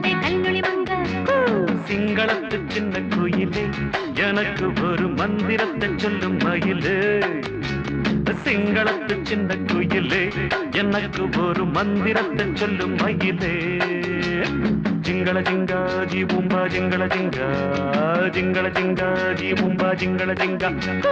கில்லாதே கல்லொளி மங்க சிங்களத்து சின்ன குயிலே எனக்கு ஒரு மந்திரத்தை சொல்லும் மயிலே சிங்களத்து சின்ன குயிலே எனக்கு ஒரு மந்திரத்தை சொல்லும் மயிலே ஜிங்கள ஜிங்கா ஜி பூம்பா ஜிங்கள ஜிங்கா ஜிங்கள ஜிங்கா ஜி பூம்பா ஜிங்கள ஜிங்கா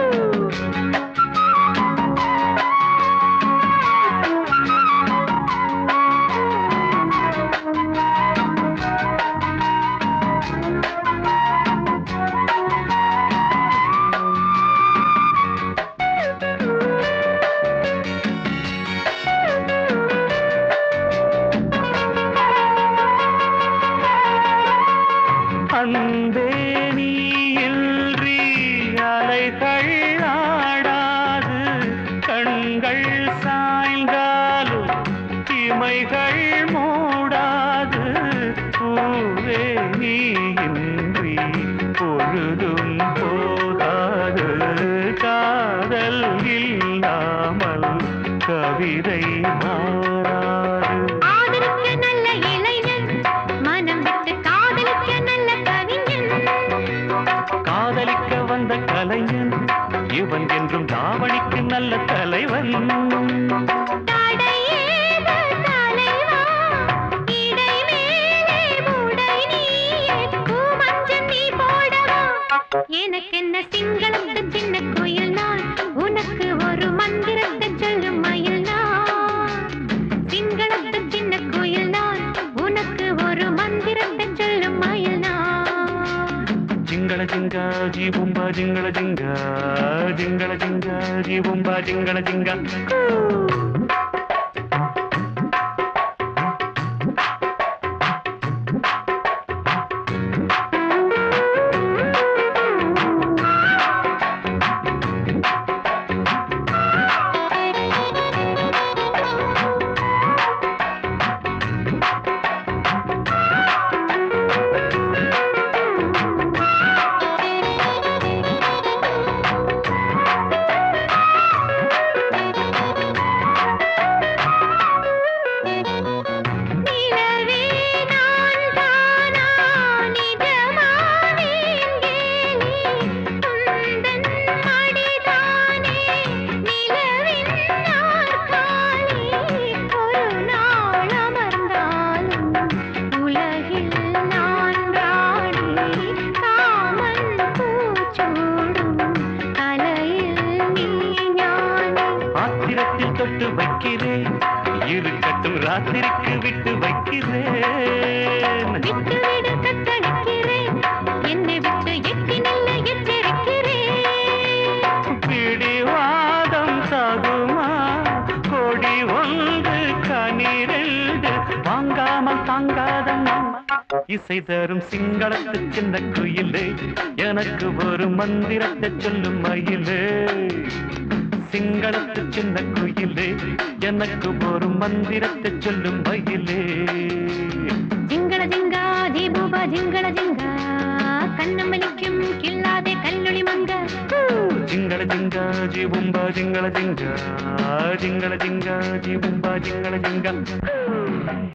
அன்பே நீ இன்றி அலைகள் ஆடாது கண்கள் சாய்ந்தாலும் இமைகள் மூடாது பூவே நீ இன்றி பொழுதும் போதாது காதல் இல்லாமல் கவிதை மாறாது ஆதரிக்க நல்ல இளைஞன் மனம் விட்டு காதலிக்க நல்ல கவிஞன் காதலிக்க வந்த கலைஞன் இவன் என்றும் தாவணிக்கு நல்ல தலைவன் தடையேது தலைவா இடை மேலே உடை நீயே பூமஞ்சம் நீ போடவா எனக்கென்ன சிங்களத்து சின்ன கோயில் நான் உனக்கு ஒரு மந்திரத்தை சொல்லும் மயில் நான் சிங்களத்து சின்ன கோயில் நான் உனக்கு ஒரு மந்திரத்தை சொல்லும் மயில் நான் ஜிங்கள ஜிங்கா ஜி பும்பா ஜிங்கள ஜிங்கா ஜிங்கள ஜிங்கா ஜி பும்பா ஜிங்கள ஜிங்கா நிலவே நான் தானா நிஜமானேன் கேலி உந்தன் மடிதானே நிலவின் நாற்காலி ஒரு நாள் அமர்ந்தாலும் உலகில் நான் ராணி காமன் பூச்சூடும் தலையில் நீ ஞானி ஆத்திரத்தில் தொட்டு வைக்கிறேன் இருக்கட்டும் ராத்திரிக்கு விட்டு வைக்கிறேன் விட்டு விடு கத்தளிக்கிறேன் என்னை விட்டு எட்டி நல்ல எச்சரிக்கிறேன் பிடிவாதம் சாகுமா கொடி ஒன்று கனிரெண்டு வாங்காமல் தாங்காதம்மா இசை தரும் சிங்களத்து சின்ன குயிலே எனக்கு ஒரு மந்திரத்தை சொல்லும் மயிலே சிங்களத்து சின்ன குயிலே எனக்கு ஒரு மந்திரத்தை சொல்லும் மயிலே ஜிங்கள ஜிங்கா ஜீபூபா ஜிங்கள ஜிங்கா கண்ணமலிக்கும் கில்லாதே கல்லொளி மங்க ಜಿಂಗಳ ಜಿಂಗ ಜಿ ಬುಂಬ ಜಿಂಗಳ ಜಿಂಗ ಜಿಂಗಳ ಜಿಂಗ ಜಿ ಬುಂಬ ಜಿಂಗಳ ಜಿಂಗ